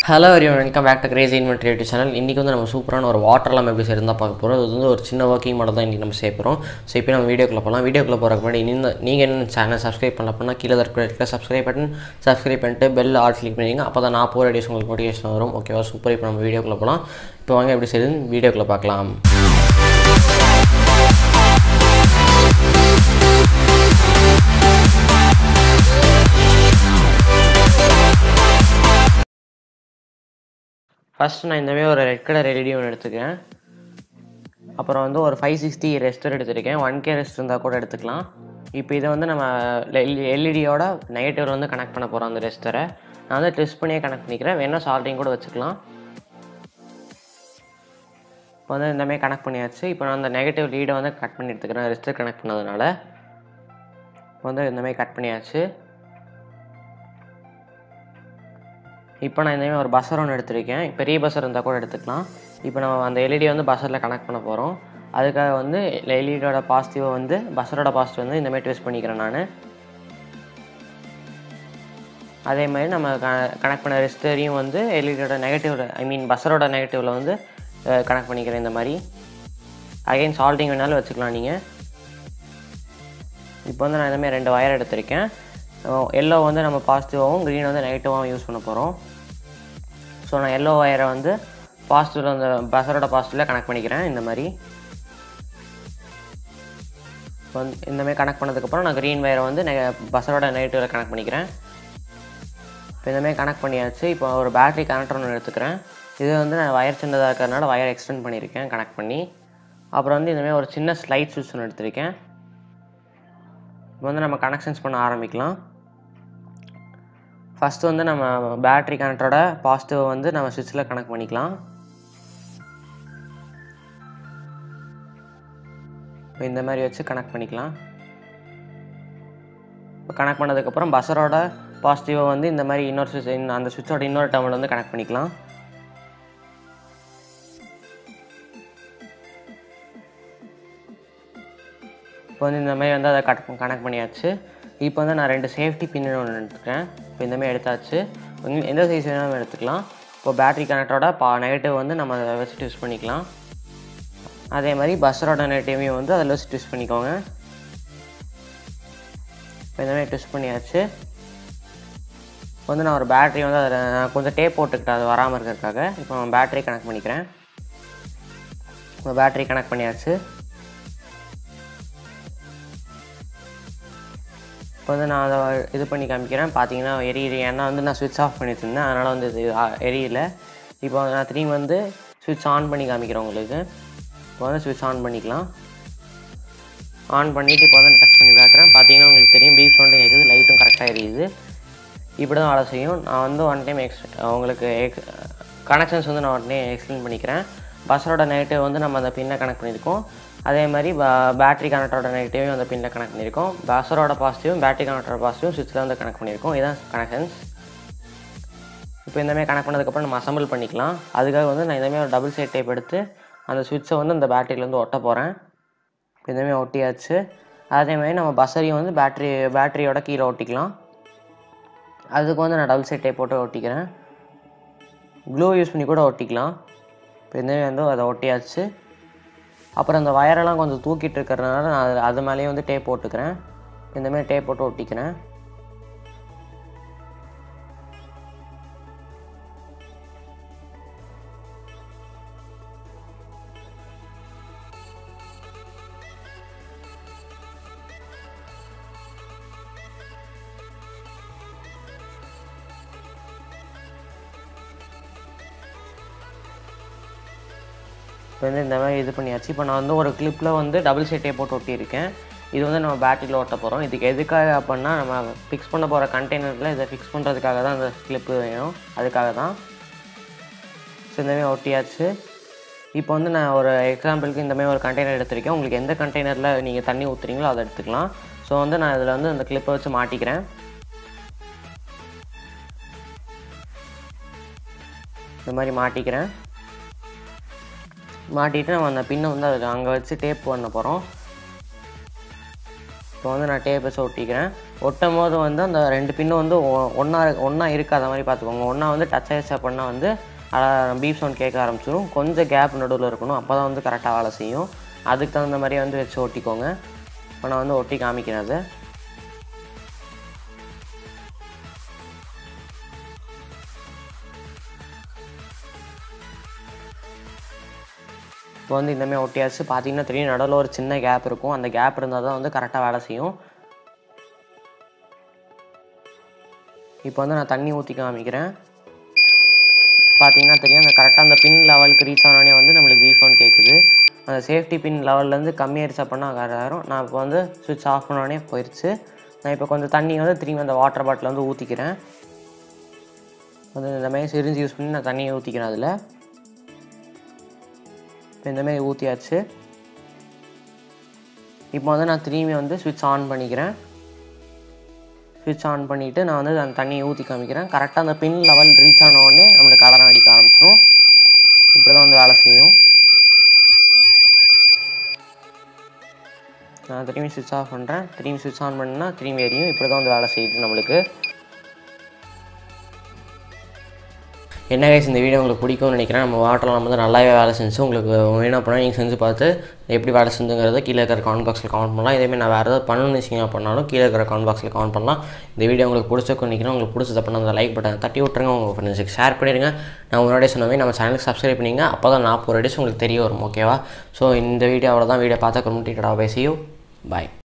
hello எரியும் welcome back to crazy inventory YouTube channel இன்றைக்கி வந்து நம்ம சூப்பரான ஒரு வாட்டர்லாம் எப்படி செய்யறதா பார்க்க போகிறோம் இது வந்து ஒரு சின்ன ஒர்க்கிங் மாடல் தான் இன்றைக்கி நம்ம செய்ய போகிறோம் ஸோ இப்போ நம்ம வீடியோக்குள்ள போகலாம் வீடியோக்குள்ள போகிறக்கு முன்னாடி இன்னும் நீங்கள் என்ன சேனல் சப்ஸ்கிரைப் பண்ணல அப்படின்னா கீழே இருக்க சப்ஸ்கிரைப் பட்டன் சப்ஸ்கிரைப் பண்ணிட்டு பெல் ஆல் கிளிக் பண்ணிங்க அப்போ தான் நான் போகிற வீடியோஸ் உங்களுக்கு நோட்டிஃபிகேஷன் வரும் ஓகேவா சூப்பர் இப்போ நம்ம வீடியோக்குள்ள போகலாம் இப்போ வாங்க எப்படி செய்யுதுன்னு வீடியோக்குள்ள பார்க்கலாம் ஃபஸ்ட் நான் இந்த மாதிரி ஒரு ரெட் கலர் எல்இடி ஒன்று எடுத்துக்கிறேன் அப்புறம் வந்து ஒரு ஃபைவ் சிக்ஸ்டி ரெஸ்டர் எடுத்திருக்கேன் ஒன் கே ரெஸ்ட் இருந்தால் கூட எடுத்துக்கலாம் இப்போ இதை வந்து நம்ம எல்இடியோட நெகட்டிவில் வந்து கனெக்ட் பண்ண போகிறோம் அந்த ரெஸ்டரை நான் வந்து டெஸ்ட் பண்ணியே கனெக்ட் பண்ணிக்கிறேன் வேணால் சால்ட்ரிங் கூட வச்சுக்கலாம் இப்போ வந்து இந்தமாதிரி கனெக்ட் பண்ணியாச்சு இப்போ நான் அந்த நெகட்டிவ் லீடை வந்து கட் பண்ணி எடுத்துக்கிறேன் ரெஸ்டர் கனெக்ட் பண்ணதுனால இப்போ வந்து இந்தமாதிரி கட் பண்ணியாச்சு இப்போ நான் இந்தமாதிரி ஒரு பஸ்ஸர் ஒன்று எடுத்திருக்கேன் பெரிய பஸ்ஸர் இருந்தால் கூட எடுத்துக்கலாம் இப்போ நம்ம அந்த எல்இடி வந்து பஸ்ஸரில் கனெக்ட் பண்ண போகிறோம் அதுக்காக வந்து எல்இடியோட பாசிட்டிவை வந்து பஸ்ஸரோட பாசிட்டிவ் வந்து இந்தமாதிரி ட்விஸ்ட் பண்ணிக்கிறேன் நான் அதே மாதிரி நம்ம க கனெக்ட் பண்ண ரெஸ்டரையும் வந்து எல்இடியோட நெகட்டிவில் ஐ மீன் பஸ்ஸரோட நெகட்டிவில் வந்து கனெக்ட் பண்ணிக்கிறேன் இந்த மாதிரி அகைன் சால்ட்டிங் வேணாலும் வச்சுக்கலாம் நீங்கள் இப்போ வந்து நான் இந்தமாதிரி ரெண்டு ஒயர் எடுத்திருக்கேன் எல்லோ வந்து நம்ம பாசிட்டிவாகவும் க்ரீன் வந்து நெகட்டிவாகவும் யூஸ் பண்ண போகிறோம் ஸோ நான் எல்லோ ஒயரை வந்து பாசிட்டிவில் அந்த பஸ்ஸரோட பாசிட்டிவில் கனெக்ட் பண்ணிக்கிறேன் இந்த மாதிரி வந்து இந்தமாதிரி கனெக்ட் பண்ணதுக்கப்புறம் நான் க்ரீன் ஒயரை வந்து நெ பஸ்ஸரோட நெகட்டிவில் கனெக்ட் பண்ணிக்கிறேன் இப்போ இந்தமாதிரி கனெக்ட் பண்ணியாச்சு இப்போ ஒரு பேட்டரி கனெக்டர் ஒன்று எடுத்துக்கிறேன் இது வந்து நான் ஒயர் சின்னதாக இருக்கிறதுனால ஒயர் எக்ஸ்டெண்ட் பண்ணியிருக்கேன் கனெக்ட் பண்ணி அப்புறம் வந்து இந்தமாதிரி ஒரு சின்ன ஸ்லைட் சுவிட்ச் ஒன்று எடுத்திருக்கேன் இப்போ வந்து நம்ம கனெக்ஷன்ஸ் பண்ண ஆரம்பிக்கலாம் ஃபஸ்ட்டு வந்து நம்ம பேட்ரி கனெக்டரோட பாசிட்டிவ் வந்து நம்ம சுவிட்சில் கனெக்ட் பண்ணிக்கலாம் இப்போ இந்த மாதிரி வச்சு கனெக்ட் பண்ணிக்கலாம் இப்போ கனெக்ட் பண்ணதுக்கப்புறம் பஸ்ஸரோட பாசிட்டிவை வந்து இந்த மாதிரி இன்னொரு சுவிட்ச் அந்த சுவிட்சோட இன்னொரு டேர்மில் வந்து கனெக்ட் பண்ணிக்கலாம் இப்போ வந்து இந்த மாதிரி வந்து அதை கட் கனெக்ட் பண்ணியாச்சு இப்போ வந்து நான் ரெண்டு சேஃப்டி பின்னு ஒன்று எடுத்துக்கிறேன் இப்போ இந்தமாதிரி எடுத்தாச்சு எந்த சைஸ் வேணாலும் எடுத்துக்கலாம் இப்போ பேட்ரி கனெக்டரோட பா நெகட்டிவ் வந்து நம்ம அதை வச்சுட்டு யூஸ் பண்ணிக்கலாம் அதே மாதிரி பஸ்ஸரோட நெகட்டிவையும் வந்து அதில் வச்சு ட்விஸ்ட் பண்ணிக்கோங்க இப்போ இந்தமாதிரி ட்விஸ்ட் பண்ணியாச்சு இப்போ வந்து நான் ஒரு பேட்ரி வந்து அதில் கொஞ்சம் டேப் போட்டுக்கிட்டேன் அது வராமல் இருக்கிறதுக்காக இப்போ நான் பேட்ரி கனெக்ட் பண்ணிக்கிறேன் இப்போ பேட்ரி கனெக்ட் பண்ணியாச்சு இப்போ வந்து நான் அதை இது பண்ணி காமிக்கிறேன் பார்த்தீங்கன்னா எரியுது ஏன்னா வந்து நான் சுவிட்ச் ஆஃப் பண்ணி வச்சுருந்தேன் அதனால் வந்து இது எரியல இப்போ நான் திரும்பி வந்து சுவிட்ச் ஆன் பண்ணி காமிக்கிறேன் உங்களுக்கு இப்போ வந்து சுவிட்ச் ஆன் பண்ணிக்கலாம் ஆன் பண்ணிவிட்டு இப்போ வந்து டச் பண்ணி பார்க்குறேன் பார்த்தீங்கன்னா உங்களுக்கு தெரியும் பீப் சவுண்டும் கேட்குது லைட்டும் கரெக்டாக எரியுது இப்படி தான் வேலை செய்யும் நான் வந்து ஒன் டைம் எக்ஸ் உங்களுக்கு எக்ஸ் கனெக்ஷன்ஸ் வந்து நான் உடனே எக்ஸ்பிளைன் பண்ணிக்கிறேன் பஸ்ஸரோட நெகட்டிவ் வந்து நம்ம அந்த பின்னை கனெக்ட் பண்ணியிருக்கோம் அதே மாதிரி பேட்டரி கனெக்டரோட நெகட்டிவையும் அந்த பின்னில் கனெக்ட் பண்ணியிருக்கோம் பஸ்ஸரோட பாசிட்டிவும் பேட்டரி கனெக்டரோட பாசிட்டிவும் சுவிட்சில் வந்து கனெக்ட் பண்ணியிருக்கோம் இதுதான் கனெக்ஷன்ஸ் இப்போ இந்தமாதிரி கனெக்ட் பண்ணதுக்கப்புறம் நம்ம அசம்பிள் பண்ணிக்கலாம் அதுக்காக வந்து நான் இந்தமாதிரி ஒரு டபுள் சைட் டைப் எடுத்து அந்த சுவிட்சை வந்து அந்த பேட்டரியிலேருந்து ஒட்ட போகிறேன் இந்தமாதிரி ஒட்டியாச்சு அதே மாதிரி நம்ம பஸ்ஸரையும் வந்து பேட்ரி பேட்டரியோட கீழே ஒட்டிக்கலாம் அதுக்கு வந்து நான் டபுள் சைட் டைப் போட்டு ஒட்டிக்கிறேன் க்ளூ யூஸ் பண்ணி கூட ஒட்டிக்கலாம் இப்போ இந்தமாதிரி வந்து அதை ஒட்டியாச்சு அப்புறம் அந்த வயரெல்லாம் கொஞ்சம் தூக்கிட்டு இருக்கிறதுனால நான் அது அது மேலேயே வந்து டேப் போட்டுக்கிறேன் இந்தமாதிரி டேப் போட்டு ஒட்டிக்கிறேன் இப்போ வந்து இந்த மாதிரி இது பண்ணியாச்சு இப்போ நான் வந்து ஒரு கிளிப்பில் வந்து டபுள் சைட்டே போட்டு ஒட்டியிருக்கேன் இது வந்து நம்ம பேட்டரியில் ஒட்ட போகிறோம் இதுக்கு எதுக்காக அப்படின்னா நம்ம ஃபிக்ஸ் பண்ண போகிற கண்டெய்னரில் இதை ஃபிக்ஸ் பண்ணுறதுக்காக தான் அந்த கிளிப்பு வேணும் அதுக்காக தான் ஸோ இந்தமாதிரி ஒட்டியாச்சு இப்போ வந்து நான் ஒரு எக்ஸாம்பிளுக்கு இந்தமாதிரி ஒரு கண்டெய்னர் எடுத்திருக்கேன் உங்களுக்கு எந்த கண்டெய்னரில் நீங்கள் தண்ணி ஊற்றுறீங்களோ அதை எடுத்துக்கலாம் ஸோ வந்து நான் இதில் வந்து அந்த கிளிப்பை வச்சு மாட்டிக்கிறேன் இந்த மாதிரி மாட்டிக்கிறேன் மாட்டிட்டு நம்ம அந்த பின்னை வந்து அதில் அங்கே வச்சு டேப் பண்ண போகிறோம் இப்போ வந்து நான் டேப் வச்சு ஒட்டிக்கிறேன் ஒட்டும் போது வந்து அந்த ரெண்டு பின்னும் வந்து ஒன்றா ஒன்றா இருக்காத மாதிரி பார்த்துக்கோங்க ஒன்றா வந்து டச் ஆயிடுச்சு அப்படின்னா வந்து பீப் சவுண்ட் கேட்க ஆரம்பிச்சிடும் கொஞ்சம் கேப் நடுவில் இருக்கணும் அப்போ தான் வந்து கரெக்டாக வேலை செய்யும் அதுக்கு தகுந்த மாதிரி வந்து வச்சு ஒட்டிக்கோங்க இப்போ நான் வந்து ஒட்டி காமிக்கிறேன் அதை இப்போ வந்து இந்தமாதிரி ஒட்டியாச்சு பார்த்தீங்கன்னா தெரியும் நடுவில் ஒரு சின்ன கேப் இருக்கும் அந்த கேப் இருந்தால் தான் வந்து கரெக்டாக வேலை செய்யும் இப்போ வந்து நான் தண்ணி ஊற்றி காமிக்கிறேன் பார்த்தீங்கன்னா தெரியும் அந்த கரெக்டாக அந்த பின் லெவலுக்கு ரீச் ஆனோடனே வந்து நம்மளுக்கு பீஃப் ஃபோன் கேட்குது அந்த சேஃப்டி பின் லெவல்லேருந்து கம்மியாயிருச்சு அப்படின்னா ஆயிரும் நான் இப்போ வந்து சுவிட்ச் ஆஃப் பண்ணோடனே போயிடுச்சு நான் இப்போ கொஞ்சம் தண்ணி வந்து திரும்பி அந்த வாட்டர் பாட்டில் வந்து ஊற்றிக்கிறேன் வந்து இந்த மாதிரி சிரிஞ்சு யூஸ் பண்ணி நான் தண்ணியை ஊற்றிக்கிறேன் அதில் இப்போ இந்தமாரி ஊற்றியாச்சு இப்போ வந்து நான் திரும்பி வந்து சுவிட்ச் ஆன் பண்ணிக்கிறேன் சுவிட்ச் ஆன் பண்ணிவிட்டு நான் வந்து அந்த தண்ணியை ஊற்றி காமிக்கிறேன் கரெக்டாக அந்த பின் லெவல் ரீச் ஆன உடனே நம்மளுக்கு கலரம் அடிக்க ஆரம்பிச்சிடும் இப்படி தான் வந்து வேலை செய்யும் நான் திரும்பி சுவிட்ச் ஆஃப் பண்ணுறேன் திரும்பி சுவிட்ச் ஆன் பண்ணால் திரும்பி எரியும் இப்படி தான் வந்து வேலை செய்யுது நம்மளுக்கு என்ன கைஸ் இந்த வீடியோ உங்களுக்கு பிடிக்கும்னு நினைக்கிறேன் நம்ம வாட்டரில் நம்ம வந்து நல்லாவே வேலை செஞ்சு உங்களுக்கு வேணும் அப்படின்னா நீங்கள் செஞ்சு பார்த்து எப்படி வேலை செஞ்சுங்கிறத கீழே இருக்கிற கமெண்ட் பாக்ஸில் கமெண்ட் பண்ணலாம் இதேமாதிரி நான் வேறு ஏதாவது பண்ணணும்னு வச்சிங்க பண்ணாலும் கீழே இருக்கிற கமெண்ட் பாக்ஸில் கமெண்ட் பண்ணலாம் இந்த வீடியோ உங்களுக்கு பிடிச்ச நினைக்கிறேன் உங்களுக்கு பிடிச்சது அப்படின்னா அந்த லைக் பட்டன் தட்டி விட்டுருங்க உங்கள் ஃப்ரெண்ட்ஸுக்கு ஷேர் பண்ணிடுங்க நான் முன்னாடியே சொன்ன மாதிரி நம்ம சேனலுக்கு சப்ஸ்கிரைப் பண்ணிங்க அப்போ தான் நான் போகிற டேஸ் உங்களுக்கு தெரிய வரும் ஓகேவா ஸோ இந்த வீடியோ அவ்வளோதான் வீடியோ பார்த்தா கம்ப்ளீட்டடாக பேசியும் பாய்